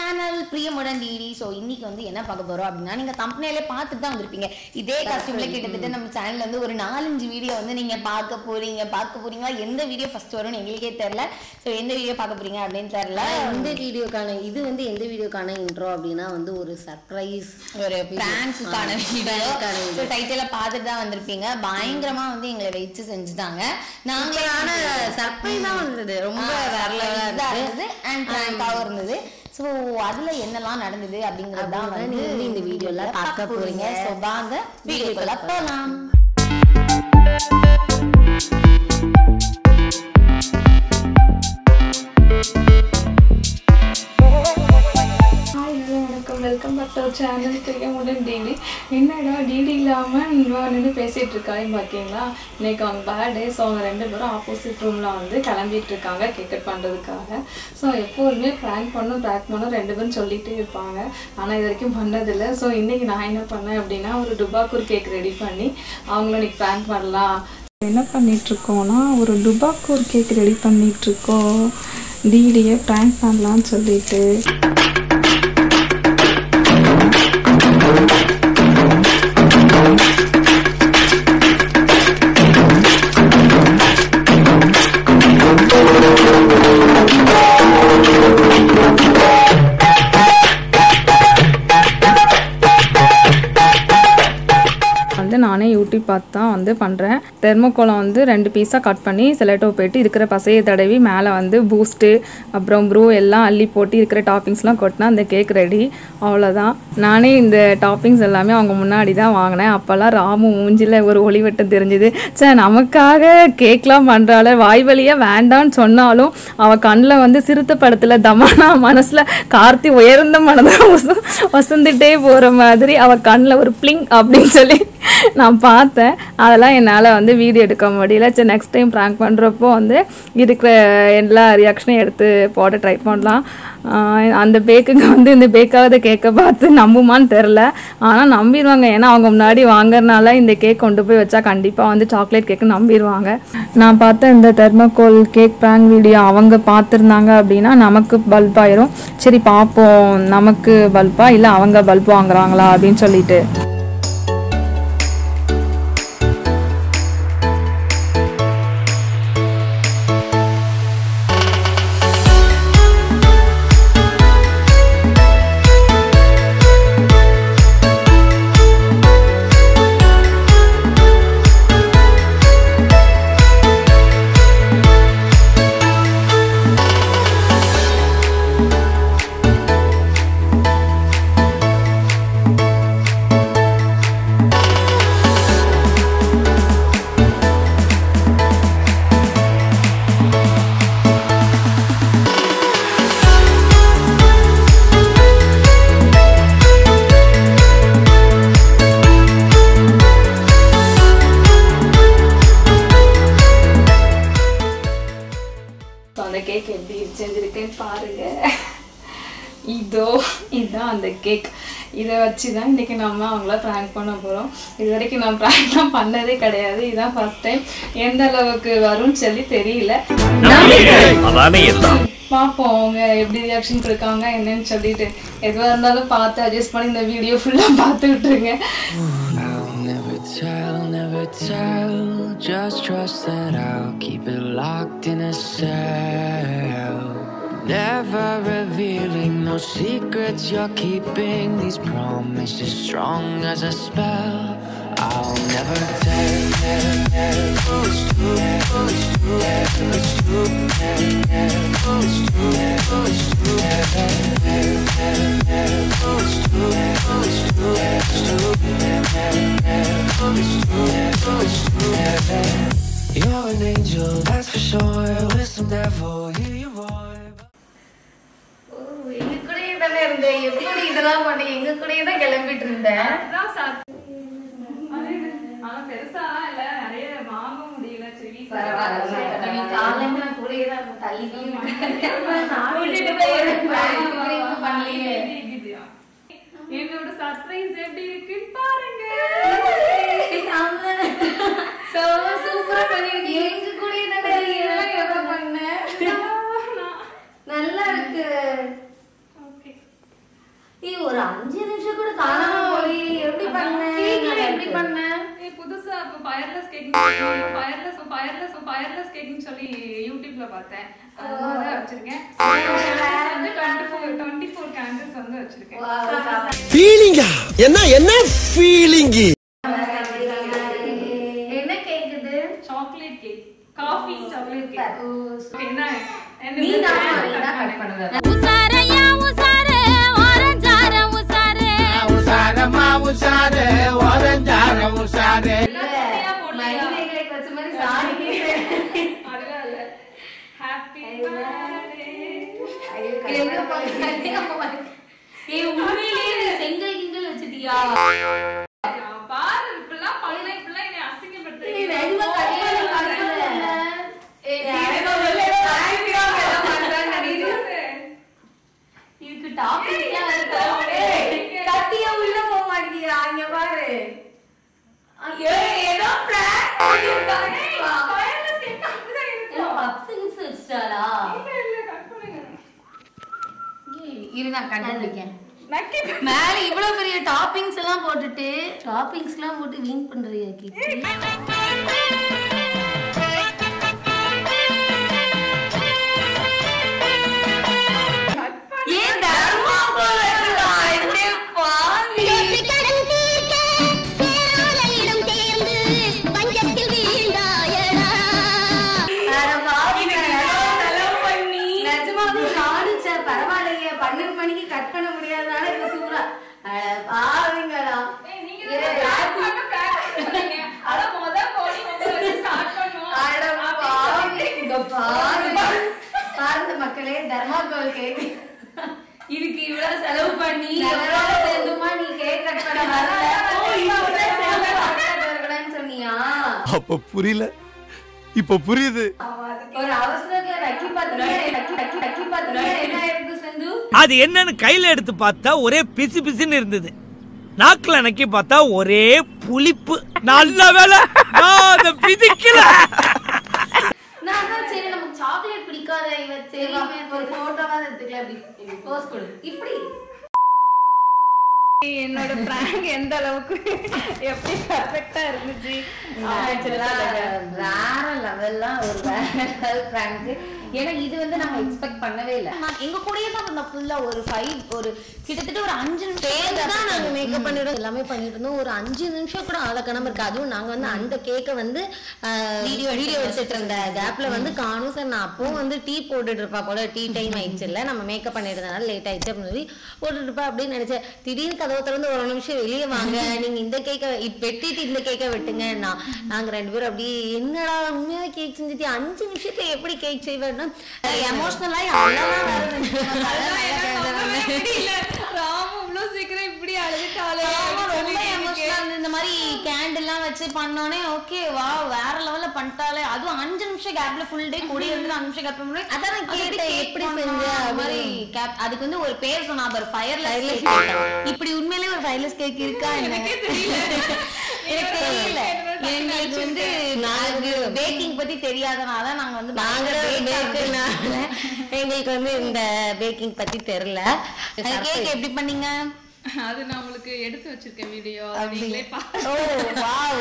Channel பிரியமுடன் DD so இன்னைக்கு வந்து என்ன பார்க்க போறோம் அப்படின்னா நீங்க தம்பனையிலே பார்த்துட்டு தான் வந்திருப்பீங்க இதே காஸ்டியூம்ல கிட்டத்தட்ட நம்ம சேனல்ல வந்து ஒரு நாலஞ்சு வீடியோ வந்து நீங்க பார்க்க போறீங்க பார்க்க போறீங்களா எந்த வீடியோ ஃபர்ஸ்ட் வரும்னு எங்களுக்கே தெரியல ஸோ எந்த வீடியோ பார்க்க போறீங்க அப்படின்னு தெரியல இந்த வீடியோக்கான இது வந்து எந்த வீடியோக்கான இன்ட்ரோ அப்படின்னா வந்து ஒரு சர்ப்ரைஸ் ஒரு பிராங்க்குக்கான ஆ, வீடியோ prank-க்கான video. ஸோ டைட்டில பார்த்துட்டு தான் வந்திருப்பீங்க பயங்கரமா வந்து எங்களை வச்சு செஞ்சுட்டாங்க நாங்க ஆனா சர்ப்ரைஸா வந்தது ரொம்ப வேற level ஆ இதா இருந்தது. இருந்தது அண்ட் பிராங்காகவும் இருந்தது ஸோ அதுல என்னெல்லாம் நடந்தது அப்படிங்கறது தான் அப்படிதான் வந்து நீங்க இந்த வீடியோல பார்க்க போறீங்க. ஸோ வாங்க வீடியோக்குள்ள போகலாம் ஹாய் ஹலோ வணக்கம் வெல்கம் பேக் டு சேனல் தெரியாமுடன் டிடி என்னடா டிடி இல்லாமல் நின்று பேசிகிட்டு இருக்காங்க பார்த்தீங்களா இன்னைக்கு அவங்க பர்த்டே ஸோ அவங்க ரெண்டு பேரும் ஆப்போசிட் ரூமில் வந்து கிளம்பிட்டு இருக்காங்க கேக் கட் பண்ணுறதுக்காக ஸோ எப்போதுமே ப்ராங்க் பண்ணும் ப்ராங்க் பண்ணும் ரெண்டு பேரும் சொல்லிகிட்டே இருப்பாங்க ஆனால் இது வரைக்கும் பண்ணதில்லை ஸோ இன்றைக்கி நான் என்ன பண்ணேன் அப்படின்னா ஒரு டுபாக்கூர் கேக் ரெடி பண்ணி அவங்கள இன்னைக்கு ப்ராங்க் பண்ணலாம் என்ன பண்ணிட்டு இருக்கோம்னா ஒரு டுபாக்கூர் கேக் ரெடி பண்ணிட்டு இருக்கோம் டிடியை ப்ராங்க் பண்ணலாம்னு சொல்லிட்டு வந்து நானே யூடியூப் பார்த்து தான் வந்து பண்ணுறேன் தெர்மோகோலம் வந்து ரெண்டு பீஸாக கட் பண்ணி செலட்டோ போயிட்டு இருக்கிற பசையை தடவி மேலே வந்து பூஸ்ட்டு அப்புறம் ப்ரூ எல்லாம் அள்ளி போட்டு இருக்கிற டாப்பிங்ஸ்லாம் கொட்டினா அந்த கேக் ரெடி அவ்வளோதான் நானே இந்த டாப்பிங்ஸ் எல்லாமே அவங்க முன்னாடி தான் வாங்கினேன் அப்போல்லாம் ராமு மூஞ்சில் ஒரு ஒளிவட்டம் தெரிஞ்சுது சே நமக்காக கேக்லாம் பண்ணுறாள் வாய் வழியாக வேண்டான்னு சொன்னாலும் அவள் கண்ணில் வந்து சிறுத்தை படத்தில் தமானா மனசில் கார்த்தி உயர்ந்த மனதை வசந்துட்டே போகிற மாதிரி அவள் கண்ணில் ஒரு பிளிங் அப்படின்னு சொல்லி நான் பார்த்தேன் அதெல்லாம் என்னால் வந்து வீடியோ எடுக்க முடியல சரி நெக்ஸ்ட் டைம் ப்ராங்க் பண்ணுறப்போ வந்து இருக்கிற எல்லா ரியாக்ஷனையும் எடுத்து போட ட்ரை பண்ணலாம் ஆஹ் அந்த பேக்குங்க வந்து இந்த பேக்காவது கேக்கை பார்த்து நம்புமான்னு தெரில ஆனால் நம்பிடுவாங்க ஏன்னா அவங்க முன்னாடி வாங்குறதுனால இந்த கேக் கொண்டு போய் வச்சா கண்டிப்பாக வந்து சாக்லேட் கேக்கு நம்பிடுவாங்க நான் பார்த்த இந்த தெர்மோகோல் கேக் ப்ராங்க் வீடியோ அவங்க பார்த்துருந்தாங்க அப்படின்னா நமக்கு பல்ப் ஆயிரும் சரி பார்ப்போம் நமக்கு பல்பா இல்லை அவங்க பல்ப் வாங்குறாங்களா அப்படின்னு சொல்லிட்டு ஸோ அந்த கேக் எப்படி செஞ்சுருக்கேன்னு பாருங்க இதோ இதுதான் அந்த கேக் இதை வச்சு தான் இன்றைக்கி நம்ம அவங்கள ப்ராங்க் பண்ண போகிறோம் இது வரைக்கும் நான் ப்ராங்க்லாம் பண்ணதே கிடையாது இதுதான் ஃபர்ஸ்ட் டைம் எந்த அளவுக்கு வரும்னு சொல்லி தெரியல அதானே எல்லாம் பார்ப்போம் அவங்க எப்படி ரியாக்ஷன் கொடுக்காங்க என்னன்னு சொல்லிட்டு எதுவாக இருந்தாலும் பார்த்து அட்ஜஸ்ட் பண்ணி இந்த வீடியோ ஃபுல்லாக பார்த்து விட்டுருங்க I'll never tell, never tell. Just trust that I'll keep it locked in a cell. Never revealing no secrets you're keeping. These promises strong as a spell. I'll never tell, tell, tell. It's true, it's true, it's true, it's true, it's true, it's true, it's true, it's true. You're an angel, that's for sure. With some devil, you you roar. எங்க கூடயே தானே இருந்தேன் எப்படி இதெல்லாம் பண்ணி எங்க கூடயே தான் கிளம்பிட்டு இருந்தேன் பரவாயில்ல நீ காலையில நான் கூடயே தான் இருந்தேன் தள்ளிக்கையும் கூட்டிட்டு போய் பண்ணலையே என்னோட சர்ப்ரைஸ் எப்படி இருக்குன்னு பாருங்க சூப்பரா பண்ணிருக்கீங்க எங்க கூடயே தானே இருக்கீங்க. பண்ண நல்லா இருக்கு fireless caking fireless fireless fireless caking சொல்லி யூடியூப்ல பார்த்தேன் அதனால வச்சிருக்கேன் வந்து twenty four twenty four candles வந்து வச்சிருக்கேன் ஃபீலிங்கா என்ன என்ன ஃபீலிங் என்ன கேக்குது chocolate cake coffee chocolate cake என்ன என்ன நீ தான் கட் பண்ணுவ உசாரையா உசாரே ஓரஞ்சார உசாரே மணிமேகலைக்கு வச்ச மாதிரி சாரி கேக்குறேன் அதெல்லாம் இல்ல ஹாப்பி பர்த்டே எங்க போய் ஏய் உண்மையிலேயே நீ செங்கல் கிங்கல் வச்சிட்டியா பாரு இப்படிலாம் பண்ணல இப்படிலாம் என்னை அசிங்கப்படுத்துறீங்க ஏய் நிஜமா கட் பண்ணு கட் பண்ணு ஏய் யாரோ வெளிய சாய்பியா எல்லாம் பண்றாங்க நினைக்கிறேன் இதுக்கு டாபிக்லாம் இருக்கா ஏய் கத்தியா உள்ள போக மாட்டேங்கிறா இங்க பாரு ஐயோ ஏதோ பிளான் பண்ணிருக்காங்க ஃபயர்லெஸ் கேக் அப்படிதான் இருக்கும் பப்ஸ் கிப்ஸ் வச்சிட்டாளா இல்ல இல்ல கட் பண்ணுங்க இரு நான் கண்டுபிடிக்கேன் நக்கி மேல இவ்வளவு பெரிய டாப்பிங்ஸ் எல்லாம் போட்டுட்டு டாப்பிங்ஸ்லாம் போட்டு வீண் பண்றியா கீர்த்தி ஏன் தர்மா போடுறா? என்னே பாவி. கடன் தீர்க்க பேராலையிடம் தேர்ந்து பஞ்சத்தில் வீழ்ந்தாயடா அட பாவிங்க, எவ்வளவு செலவு பண்ணி. நிஜமாவே நானும் சே, பரவாயில்லையே, பன்னெண்டு மணிக்கு கட் பண்ண முடியாதனால இப்ப சூப்பரா. அட பாவிங்களா. நீங்க ஏய், தான் plan பண்ண plan பண்ணீங்க. அதான் முத கோழி வந்து வச்சு start பண்ணோம். அட பாவி, இங்க பாருங்க. பாருங்க மக்களே தர்மாக்கோல் கேக் இதுக்கு இவ்வளவு செலவு பண்ணி எவ்வளவு சேர்ந்துமா நீ கேக் கட் பண்ண வரல ஓ, இவ்வளவு செலவு பண்ணக்கூடாதுன்னு சொன்னியா அப்ப புரியல இப்ப புரியுது ஒரு அவசரத்துல நக்கி பாத்துனா நக்கி நக்கி நக்கி பாத்துனா என்ன ஆயிருக்கு செந்து அது என்னன்னு கையில எடுத்து பார்த்தா ஒரே பிசு பிசுன்னு இருந்தது நாக்குல நக்கி பார்த்தா ஒரே புளிப்பு நல்ல வேலை நான் அதை பிதிக்கல நான் தான் சரி நமக்கு சாக்லேட் பிடிக்காத இவ சரி ஒரு போட்டோவா எடுத்துக்கலாம் இப்படி போஸ் கொடு இப்படி என்னோட prank எந்த அளவுக்கு எப்படி perfect ஆ இருந்துச்சு வேற லெவல்லாம் ஒரு வேற லெவல் பிராங்க் ஏன்னா இது வந்து நாங்க எக்ஸ்பெக்ட் பண்ணவே இல்ல நான் எங்க கூடயே தான் இருந்தோம் ஃபுல்லா ஒரு ஃபைவ் ஒரு கிட்டத்தட்ட ஒரு அஞ்சு சேர்ந்து தான் நாங்க நிமிஷம் மேக்கப் பண்ணிடுறோம் எல்லாமே பண்ணிட்டு இருந்தோம் ஒரு அஞ்சு நிமிஷம் கூட ஆளக்கணம் இருக்கு அதுவும் நாங்க வந்து அந்த கேக்கை வந்து வீடியோ வீடியோ எடுத்துட்டு இருந்த கேப்ல வந்து காணும் சார் நான் அப்பவும் வந்து டீ போட்டுட்டு இருப்பா போல டீ டைம் ஆயிடுச்சு இல்ல நம்ம மேக்கப் பண்ணிருந்தனால லேட் ஆயிடுச்சு அப்படின்னு சொல்லி போட்டுட்டு இருப்பா அப்படின்னு நினைச்சேன் திடீர்னு கதவை திறந்து ஒரு நிமிஷம் வெளியே வாங்க நீங்க இந்த கேக்கை வெட்டிட்டு இந்த கேக்கை வெட்டுங்க நான் நாங்க ரெண்டு பேரும் அப்படியே என்னடா உண்மையாவே கேக் செஞ்சுட்டு அஞ்சு நிமிஷத்துல எப்படி கேக் செய்வேன்னா எமோஷனலா ராமு இவ்வளவு சீக்கிரம் இப்படி அழுதுட்டாலே ஆமா, ரொம்ப அப்படின்னு emotional ஆ இருந்தது. இந்த மாதிரி கேண்டில்லாம் வச்சு பண்ணோனே ஓகே வா வேற லெவல்ல பண்ணிட்டாலே அதுவும் அஞ்சு நிமிஷம் கேப்ல ஃபுல் டே கூட இருந்து அஞ்சு நிமிஷம் கேப் பண்ணி அதான் நான் கேட்டேன், எப்படி செஞ்ச அந்த மாதிரி கேப் அதுக்கு வந்து ஒரு பேர் சொன்னா பாரு ஃபயர்லெஸ் இப்படி உண்மையிலேயே ஒரு ஃபயர்லெஸ் கேக் இருக்கா எனக்கு தெரியல எனக்கு தெரியல எங்களுக்கு வந்து நாங்க பேக்கிங் பத்தி தெரியாதனால நாங்க வந்து நாங்க பயங்கர bake ஆ பேக்கர்னால எங்களுக்கு வந்து இந்த பேக்கிங் பத்தி தெரியல கேக் எப்படி பண்ணீங்க அது நான் உங்களுக்கு எடுத்து வச்சிருக்கேன் வீடியோ நீங்களே ஓ வாவ்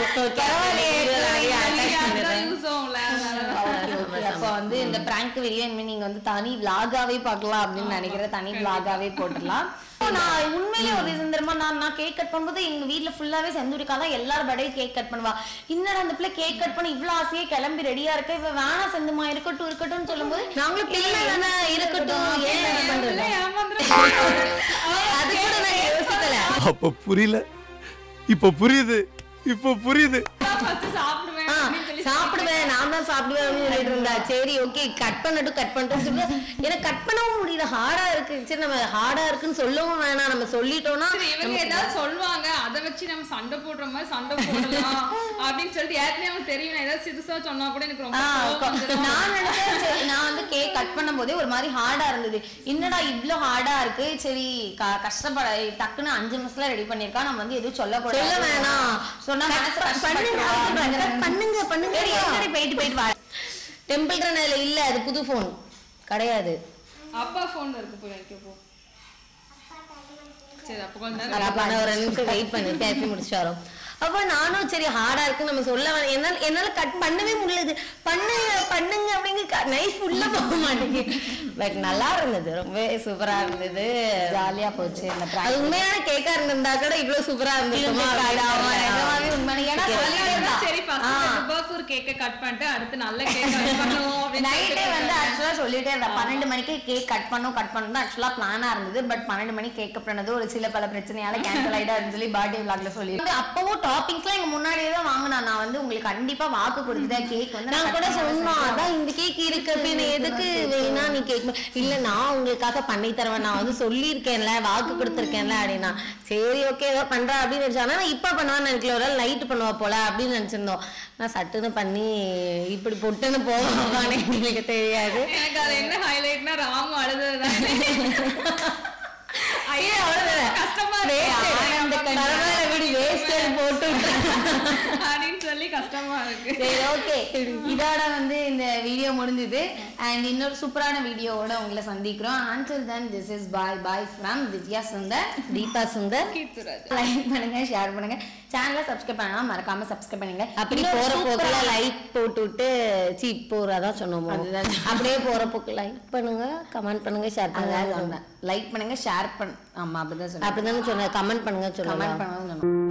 யூஸ் ஆகும்ல அதனால அப்ப வந்து இந்த பிராங்க் வீடியோ இனிமே நீங்க வந்து தனி விலாகாவே பார்க்கலாம் அப்படின்னு நினைக்கிறேன் தனி விலாகாவே போட்டுடலாம் நான் உண்மையிலே ஒரு ரீசன் தெரியுமா நான் நான் கேக் கட் பண்ணும்போது எங்க வீட்ல ஃபுல்லாவே செந்தூரிக்கா தான் எல்லாரும் படையும் கேக் கட் பண்ணுவா இன்னும் அந்த பிள்ளை கேக் கட் பண்ணி இவ்வளவு ஆசையே கிளம்பி ரெடியா இருக்க இவ வேணா செந்துமா இருக்கட்டும் இருக்கட்டும்னு சொல்லும்போது நாங்களும் பிள்ளை தானே இருக்கட்டும் ஏன் என்ன பண்றது அது கூட நான் யோசிக்கல அப்ப புரியல இப்ப புரியுது இப்ப புரியுது ஃபர்ஸ்ட் சாப்பிடுவேன் ஆ, சாப்பிடுவேன் நான் தான் சாப்பிடுவேன் அப்படின்னு சொல்லிட்டு இருந்தா சரி ஓகே கட் பண்ணட்டும் கட் பண்ணிட்டு சொல்லி எனக்கு கட் பண்ணவும் முடியல ஹார்டா இருக்கு சரி நம்ம ஹார்டா இருக்குன்னு சொல்லவும் வேணாம் நம்ம சொல்லிட்டோம்னா சரி, இவங்க ஏதாவது சொல்லுவாங்க அதை வச்சு நம்ம சண்டை போடுற மாதிரி சண்டை போடலாம் அப்படின்னு சொல்லிட்டு ஏற்கனவே அவங்களுக்கு தெரியும் நான் ஏதாவது சிறுசா சொன்னா கூட எனக்கு ரொம்ப கோவம் வந்துரும். நான் நினைச்சேன் சரி, நான் வந்து கேக் கட் பண்ணும்போதே ஒரு மாதிரி ஹார்டா இருந்தது என்னடா இவ்ளோ ஹார்டா இருக்கு சரி க- கஷ்டப்பட டக்குன்னு அஞ்சு நிமிஷத்துல ரெடி பண்ணிருக்கா நம்ம வந்து எதுவும் சொல்லக்கூடாது சொல்ல வேணாம். சொன்னா மனசு பண்ணுங்க கஷ்டப்பட்டுரும். பண்ணுங்க பண்ணுங்க சரி, எங்கடி போயிட்டு போயிட்டு வா டெம்பிள் ரன்ல இல்ல அது புது போன் கிடையாது அப்பா போன்ல இருக்கு போய் வைக்க போ சரி அப்ப கொஞ்ச நேரம் அப்ப நான் ஒரு ரெண்டு நிமிஷம் வெயிட் பண்ணி பேசி முடிச்சு வரோம் அப்ப நானும் சரி ஹார்டா இருக்கு நம்ம சொல்ல வேணாம். என்னால என்னால கட் பண்ணவே முடியல பண்ணுங்க பண்ணுங்க அப்படிங்க நைஃப் உள்ள போக மாட்டேங்குது பட் நல்லா இருந்தது ரொம்ப சூப்பரா இருந்தது ஜாலியா போச்சு இந்த அது prank. உண்மையான கேக்கா இருந்திருந்தா கூட இவ்வளவு சூப்பரா இருந்திருக்குமா ஆமா, நிஜமாவே உண்மையான ஏன்னா சொல்லிட்டே இருந்தா. சரி ஃபர்ஸ்ட் பர்கூர் கேக்க கட் பண்ணிட்டு அடுத்து நல்ல கேக் கட் பண்ணுவோம் அப்படின்னு நைட்டே வந்து ஆக்சுவலா சொல்லிட்டே இருந்தா பன்னெண்டு மணிக்கு கேக் கட் பண்ணும் கட் பண்ணணும் ஆக்சுவலா பிளானா இருந்தது பட் பன்னெண்டு மணிக்கு கேக் கட் பண்ணது ஒரு சில பல பிரச்சனையால கேன்சல் ஆயிட்டாருன்னு சொல்லி பர்த்டே விளாக்ல சொல்லி அப்பவும் டாப்பிங்ஸ்லாம் எங்க முன்னாடியே தான் வாங்கினா நான் வந்து உங்களுக்கு கண்டிப்பா வாக்கு கொடுத்துட்டேன் கேக் வந்து நான் cut கூட பண்ண சொன்னோம் செஞ்சு அதான் இந்த கேக் இருக்கு அப்படின்னு எதுக்கு வேணா நீ கேக் இல்ல நான் உங்களுக்காக பண்ணி தருவேன் நான் வந்து சொல்லியிருக்கேன்ல வாக்கு கொடுத்துருக்கேன்ல அப்படின்னா சரி ஓகே ஏதோ பண்றா அப்படின்னு நினைச்சா ஆனா இப்ப பண்ணுவான்னு நினைக்கல ஒரு நைட் பண்ணுவா போல அப்படின்னு நினைச்சிருந்தோம் நான் சட்டுன்னு பண்ணி இப்படி பொட்டுன்னு போவான்னு எங்களுக்கு தெரியாது எனக்கு அது என்ன ஹைலைட்னா ராமு அழுதுதான் ஐயோ, அவ்வளவுதான். கஷ்டமா Waste. இருக்கு ஆனந்த கண்ணீர். பரவாயில்ல, விடு, wasted போட்டு விட்டுறேன். அப்படின்னு சொல்லி கஷ்டமா இருக்கு சரி ஓகே இதோட வந்து இந்த வீடியோ முடிஞ்சது அண்ட் இன்னொரு சூப்பரான வீடியோவோட உங்களை சந்திக்கிறோம் until then this is bye bye from Divya Sundar Deepa Sundar like பண்ணுங்க ஷேர் பண்ணுங்க சேனலை சப்ஸ்கிரைப் பண்ணாம மறக்காம சப்ஸ்கிரைப் பண்ணுங்க அப்படி இன்னொரு போற போக்குல சூப்பரான- லைக் போட்டு விட்டு சி போறதா சொன்னோம் அதுதான். அப்படியே போற போக்கு லைக் பண்ணுங்க கமெண்ட் பண்ணுங்க ஷேர் அதான் பண்ணுங்க சொன்னேன் லைக் பண்ணுங்க ஷேர் பண்ண ஆமா அப்படிதான் சொன்னேன் அப்படிதானே சொன்னேன் கமெண்ட் பண்ணுங்க கமெண்ட் சொல்லுங்க பண்ணவும் சொன்னேன்